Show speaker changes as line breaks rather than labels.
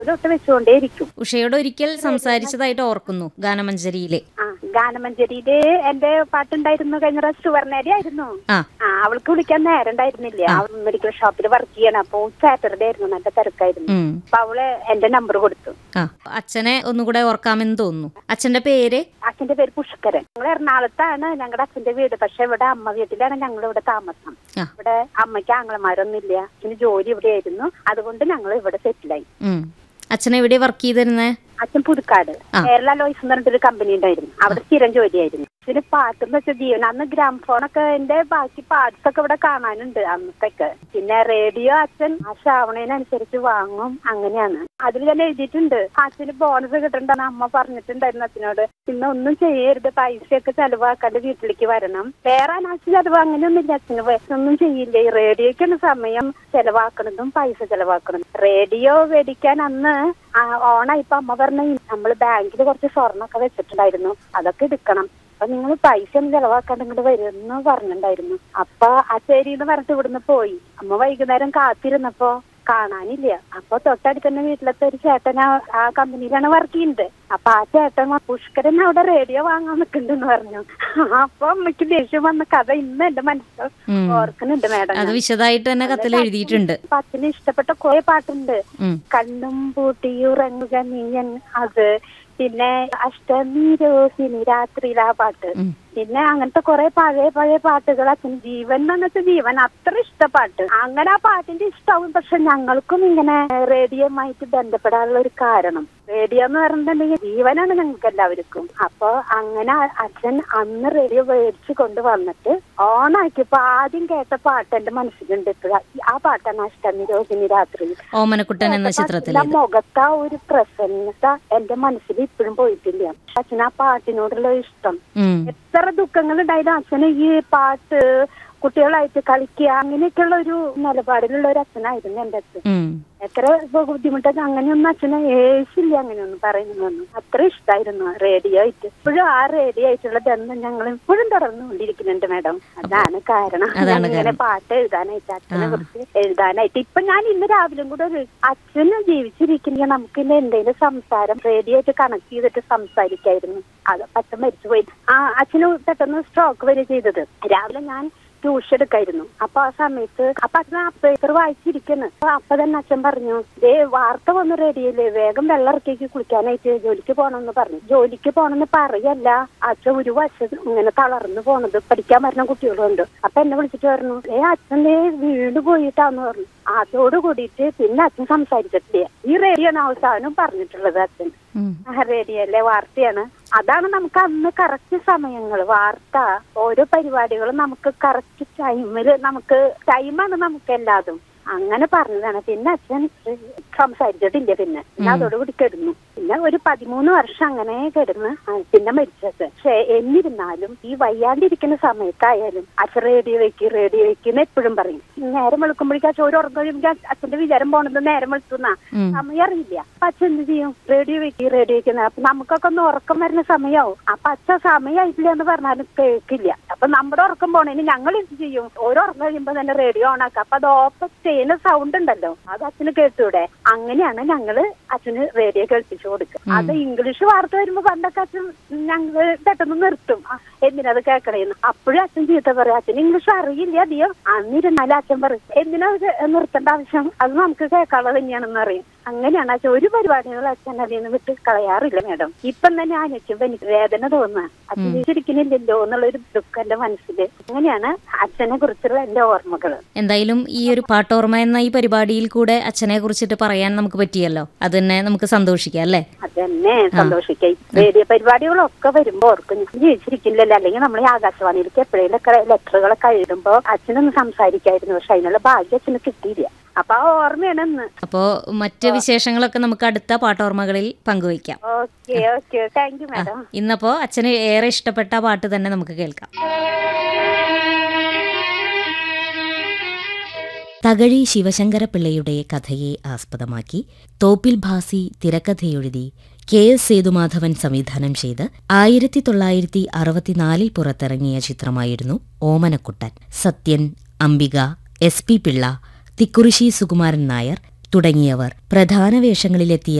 തൊട്ട് വെച്ചുകൊണ്ടേയിരിക്കും
ഉഷയോട് ഒരിക്കൽ സംസാരിച്ചതായിട്ട് ഓർക്കുന്നു ഗാനമഞ്ജരിയിലെ
ആ ഗാനമഞ്ജരിയില് എന്റെ പാട്ടുണ്ടായിരുന്നു കഴിഞ്ഞ പ്രാവശ്യം സുവർണേരി ആയിരുന്നു
ആ
ആ അവൾക്ക് വിളിക്കാൻ നേരം ഉണ്ടായിരുന്നില്ല അവൾ മെഡിക്കൽ ഷോപ്പിൽ വർക്ക് ചെയ്യണം അപ്പൊ സാറ്റർഡേ ആയിരുന്നു നല്ല തിരക്കായിരുന്നു
ഉം.
അപ്പൊ അവള് എന്റെ നമ്പർ കൊടുത്തു
ആ അച്ഛനെ ഒന്നുകൂടെ ഓർക്കാമെന്ന് തോന്നുന്നു അച്ഛന്റെ പേര്
അച്ഛന്റെ പേര് പുഷ്കരൻ ഞങ്ങൾ എറണാകുളത്താണ് ഞങ്ങളുടെ അച്ഛന്റെ വീട് പക്ഷെ ഇവിടെ അമ്മ വീട്ടിലാണ് ഞങ്ങൾ ഇവിടെ താമസം
ആ.
ഇവിടെ അമ്മയ്ക്ക് ആങ്ങളമാരൊന്നും ഇല്ല അച്ഛന് ജോലി ഇവിടെ ആയിരുന്നു അതുകൊണ്ട് ഞങ്ങൾ ഇവിടെ സെറ്റിലായി
ഉം. അച്ഛൻ എവിടെ വർക്ക് ചെയ്തിരുന്നേ
അച്ഛൻ പുതുക്കാട്
ആ.
കേരള ലോയ്സ് എന്ന് പറഞ്ഞിട്ടൊരു കമ്പനി ഉണ്ടായിരുന്നു അവിടെ സ്ഥിരം ജോലിയായിരുന്നു പിന്നെ പാട്ടെന്ന് വെച്ചാൽ ജീവൻ അന്ന് ഗ്രാംഫോണൊക്കെ എന്റെ ബാക്കി പാർട്സ് ഒക്കെ ഇവിടെ കാണാനുണ്ട് അന്നത്തൊക്കെ പിന്നെ റേഡിയോ അച്ഛൻ ആ ശ്രാവണേനനുസരിച്ച് വാങ്ങും അങ്ങനെയാണ് അതിൽ ഞാൻ എഴുതിയിട്ടുണ്ട് അച്ഛന് ബോണസ് കിട്ടണ്ടെന്ന് അമ്മ പറഞ്ഞിട്ടുണ്ടായിരുന്നു അച്ഛനോട് പിന്നെ ഒന്നും ചെയ്യരുത് പൈസയൊക്കെ ചെലവാക്കാണ്ട് വീട്ടിലേക്ക് വരണം വേറെ അനാവശ്യ ചെലവ് അങ്ങനെയൊന്നും ഇല്ല അച്ഛന് വേ- ഒന്നും ചെയ്യില്ല ഈ റേഡിയോക്കാണ് സമയം ചെലവാക്കണതും പൈസ ചെലവാക്കണതും റേഡിയോ മേടിക്കാൻ അന്ന് ആ ഓണായിപ്പോ അമ്മ പറഞ്ഞ നമ്മൾ ബാങ്കിൽ കുറച്ച് സ്വർണ്ണമൊക്കെ വെച്ചിട്ടുണ്ടായിരുന്നു അതൊക്കെ എടുക്കണം അപ്പൊ നിങ്ങൾ പൈസ ഒന്നും ചെലവാക്കാണ്ട് ഇങ്ങോട്ട് വരുമെന്ന് പറഞ്ഞിട്ടുണ്ടായിരുന്നു അപ്പൊ ആ ശരിന്ന് പറഞ്ഞിട്ട് ഇവിടുന്ന് പോയി അമ്മ വൈകുന്നേരം കാത്തിരുന്നപ്പോ കാണാനില്ല അപ്പൊ തൊട്ടടുത്ത് തന്നെ വീട്ടിലത്തെ ഒരു ചേട്ടൻ ആ- ആ കമ്പനിയിലാണ് വർക്ക് ചെയ്യുന്നത് അപ്പൊ ആ ചേട്ടൻ പുഷ്കരൻ അവിടെ റേഡിയോ വാങ്ങാൻ നിൽക്കുന്നുണ്ടെന്ന് പറഞ്ഞു അപ്പൊ അമ്മയ്ക്ക് ദേഷ്യം വന്ന കഥ ഇന്ന് എന്റെ മനസ്സിൽ
ഉം.
ഓർക്കുന്നുണ്ട് മേഡം
അത് വിശദമായിട്ട് തന്നെ കത്തിൽ എഴുതിയിട്ടുണ്ട്
അപ്പൊ അച്ഛന് ഇഷ്ടപ്പെട്ട കുറെ പാട്ടുണ്ട്
ഉം.
കണ്ണും പൂട്ടിയുറങ്ങുക നീയൻ അത് പിന്നെ അഷ്ടമി രോഹിണി രാത്രിയിലെ ആ പാട്ട്
ഉം.
പിന്നെ അങ്ങനത്തെ കുറെ പഴയ പഴയ പാട്ടുകൾ അച്ഛൻ ജീവൻ എന്ന് വെച്ചാൽ ജീവൻ അത്ര ഇഷ്ട പാട്ട് അങ്ങനെ ആ പാട്ടിന്റെ ഇഷ്ടാവും പക്ഷെ ഞങ്ങൾക്കും ഇങ്ങനെ റേഡിയോമായിട്ട് ബന്ധപ്പെടാനുള്ള ഒരു കാരണം റേഡിയോ എന്ന് പറഞ്ഞിട്ടുണ്ടെങ്കിൽ ജീവനാണ് ഞങ്ങൾക്ക് എല്ലാവർക്കും അപ്പൊ അങ്ങനെ അ- അച്ഛൻ അന്ന് റേഡിയോ മേടിച്ചു കൊണ്ടുവന്നിട്ട് ഓണാക്കിയപ്പോ ആദ്യം കേട്ട പാട്ട് എന്റെ മനസ്സിലുണ്ട് ഇപ്പോഴാ ആ പാട്ടാണ് അഷ്ടമി രോഹിണി രാത്രി
ഓമനക്കുട്ടൻ എന്ന ചിത്രത്തിൽ
അച്ഛന്റെ മുഖത്ത് ആ ഒരു പ്രസന്നത എന്റെ മനസ്സിൽ ഇപ്പോഴും പോയിട്ടില്ല അച്ഛൻ ആ പാട്ടിനോടുള്ള ഇഷ്ടം
ഉം.
എത്ര ദുഃഖങ്ങൾ ഉണ്ടായാലും അച്ഛന് ഈ പാട്ട് കുട്ടികളായിട്ട് കളിക്കുക അങ്ങനെയൊക്കെയുള്ള ഒരു നിലപാടിലുള്ള ഒരു അച്ഛനായിരുന്നു എന്റെ അച്ഛൻ
ഉം.
എത്ര ബുദ്ധിമുട്ടൊക്കെ അങ്ങനെയൊന്നും അച്ഛനെ ഏശില്ല അങ്ങനെയൊന്നും പറയുന്നൊന്നും അത്ര ഇഷ്ടമായിരുന്നു റേഡിയോ ആയിട്ട് ഇപ്പോഴും ആ റേഡിയോ ആയിട്ടുള്ള ബന്ധം ഞങ്ങൾ ഇപ്പോഴും തുടർന്നുകൊണ്ടിരിക്കുന്നുണ്ട് മാഡം അതാണ് കാരണം
അതാണ്
ഞാൻ ഇങ്ങനെ പാട്ട് എഴുതാനായിട്ട് അച്ഛനെ കുറിച്ച് എഴുതാനായിട്ട് ഇപ്പൊ ഞാൻ ഇന്ന് രാവിലെ കൂടെ ഒരു അച്ഛന് ജീവിച്ചിരിക്കുന്ന നമുക്ക് ഇന്ന് എന്തെങ്കിലും സംസാരം റേഡിയോ ആയിട്ട് കണക്ട് ചെയ്തിട്ട് സംസാരിക്കായിരുന്നു അത് അച്ഛൻ മരിച്ചുപോയി ആ അച്ഛന് പെട്ടെന്ന് സ്ട്രോക്ക് വരെ ചെയ്തത് രാവിലെ ഞാൻ ട്യൂഷൻ എടുക്കായിരുന്നു അപ്പൊ ആ സമയത്ത് അപ്പൊ അച്ഛൻ ആ പേപ്പർ വായിച്ചിരിക്കുന്നു അപ്പൊ അപ്പൊ തന്നെ അച്ഛൻ പറഞ്ഞു ദേ വാർത്ത വന്ന് റെഡിയല്ലേ വേഗം വെള്ളം ഇറക്കിക്ക് കുളിക്കാനായിട്ട് ജോലിക്ക് പോണെന്ന് പറഞ്ഞു ജോലിക്ക് പോണെന്ന് പറയല്ല അച്ഛൻ ഒരു വശത്ത് ഇങ്ങനെ തളർന്നു പോണത് പഠിക്കാൻ വരുന്ന കുട്ടികളുണ്ട് അപ്പൊ എന്നെ വിളിച്ചിട്ട് പറഞ്ഞു ഏ അച്ഛൻ ദേ വീട് പോയിട്ടാന്ന് പറഞ്ഞു അതോട് കൂടിയിട്ട് പിന്നെ അച്ഛൻ സംസാരിച്ചിട്ടില്ല ഈ റേഡിയോ അവസാനം പറഞ്ഞിട്ടുള്ളത് അച്ഛൻ
ഉം.
ആ റേഡിയോയിലെ വാർത്തയാണ് അതാണ് നമുക്ക് അന്ന് കറക്റ്റ് സമയങ്ങൾ വാർത്ത ഓരോ പരിപാടികളും നമുക്ക് കറക്റ്റ് ടൈമില് നമുക്ക് ടൈമാണ് നമുക്ക് എല്ലാതും അങ്ങനെ പറഞ്ഞതാണ് പിന്നെ അച്ഛൻ സംസാരിച്ചിട്ടില്ല പിന്നെ പിന്നെ അതോടുകൂടി കിടന്നു പിന്നെ ഒരു പതിമൂന്ന് വർഷം അങ്ങനെ കിടന്ന് ആ, പിന്നെ മരിച്ചത് പക്ഷെ എന്നിരുന്നാലും ഈ വയ്യാണ്ടിരിക്കുന്ന സമയത്തായാലും അച്ഛൻ റേഡിയോ വെക്ക് റേഡിയോ വെക്കുന്ന എപ്പോഴും പറയും നേരം വെളുക്കുമ്പോഴേക്കും അച്ഛൻ ഒരു ഉറക്കം കഴിയുമ്പോൾ അച്ഛന്റെ വിചാരം പോണത് നേരം വെളുത്തുന്ന
ഉം.
സമയം അറിയില്ല അപ്പൊ അച്ഛൻ എന്ത് ചെയ്യും റേഡിയോ വെക്കി റേഡിയോ വെക്കുന്ന അപ്പൊ നമുക്കൊക്കെ ഒന്ന് ഉറക്കം വരുന്ന സമയമാവും അപ്പൊ അച്ഛൻ സമയമായിട്ടില്ല എന്ന് പറഞ്ഞാലും കേൾക്കില്ല അപ്പൊ നമ്മുടെ ഉറക്കം പോണേന് ഞങ്ങൾ എന്ത് ചെയ്യും ഓരോ ഉറക്കം കഴിയുമ്പോ തന്നെ റേഡിയോ ഓൺ ആക്കുക അപ്പൊ അത് ഓപ്പൺ ചെയ്യുന്ന സൗണ്ട് ഉണ്ടല്ലോ അത് അച്ഛന് കേട്ടൂടെ അങ്ങനെയാണ് ഞങ്ങള് അച്ഛന് റേഡിയോ കേൾപ്പിച്ചു കൊടുക്കുക അത് ഇംഗ്ലീഷ് വാർത്ത വരുമ്പോ പണ്ടൊക്കെ അച്ഛൻ ഞങ്ങള് പെട്ടെന്ന് നിർത്തും ആ, എന്തിനത് കേൾക്കണേന്ന് അപ്പോഴും അച്ഛൻ ചീത്ത പറയും അച്ഛൻ ഇംഗ്ലീഷ് അറിയില്ല അധികം അന്നിരുന്നാലും അച്ഛൻ പറയും എന്തിനാ ഇത് നിർത്തേണ്ട ആവശ്യം അത് നമുക്ക് കേൾക്കാനുള്ളത് തന്നെയാണെന്ന് അറിയും അങ്ങനെയാണ് അച്ഛൻ ഒരു പരിപാടികൾ അച്ഛൻ അതിൽ നിന്ന് വിട്ട് കളയാറില്ല മാഡം ഇപ്പം തന്നെ ആലോചിക്കുമ്പോ എനിക്ക് വേദന തോന്നുക അച്ഛൻ ജീവിച്ചിരിക്കുന്നില്ലല്ലോ എന്നുള്ളൊരു ദുഃഖം എന്റെ മനസ്സിൽ അങ്ങനെയാണ് അച്ഛനെ കുറിച്ചുള്ള എന്റെ ഓർമ്മകൾ
എന്തായാലും ഈ ഒരു പാട്ടോർമ്മ എന്ന ഈ പരിപാടിയിൽ കൂടെ അച്ഛനെ കുറിച്ചിട്ട് പറയാൻ നമുക്ക് പറ്റിയല്ലോ അത് തന്നെ നമുക്ക് സന്തോഷിക്കാം അല്ലേ
അതന്നെ സന്തോഷിക്കാം റേഡിയോ പരിപാടികളൊക്കെ വരുമ്പോ ഓർക്കും ഞാൻ ജീവിച്ചിരിക്കില്ലല്ലോ അല്ലെങ്കിൽ നമ്മൾ ഈ ആകാശവാണിയിലേക്ക് എപ്പോഴേലൊക്കെ ലെറ്ററുകളൊക്കെ എഴുതുമ്പോ അച്ഛനൊന്ന് സംസാരിക്കായിരുന്നു പക്ഷെ അതിനുള്ള ഭാഗ്യം അച്ഛന് കിട്ടിയില്ല അപ്പൊ ആ ഓർമ്മയാണ് ഇന്ന്
അപ്പോൾ മറ്റ് വിശേഷങ്ങളൊക്കെ നമുക്ക് അടുത്ത പാട്ടോർമ്മകളിൽ പങ്കുവയ്ക്കാം
okay okay thank you madam
ഇന്നപ്പോൾ അച്ഛന് ഏറെ ഇഷ്ടപ്പെട്ട ആ പാട്ട് തന്നെ നമുക്ക് കേൾക്കാം തകഴി ശിവശങ്കരപിള്ളയുടെ കഥയെ ആസ്പദമാക്കി തോപ്പിൽ ഭാസി തിരക്കഥയെഴുതി കെ എസ് സേതുമാധവൻ സംവിധാനം ചെയ്ത് ആയിരത്തി തൊള്ളായിരത്തി അറുപത്തിനാലിൽ പുറത്തിറങ്ങിയ ചിത്രമായിരുന്നു ഓമനക്കുട്ടൻ സത്യൻ അംബിക എസ് പി പിള്ള തിക്കുറിശി സുകുമാരൻ നായർ തുടങ്ങിയവർ പ്രധാന വേഷങ്ങളിലെത്തിയ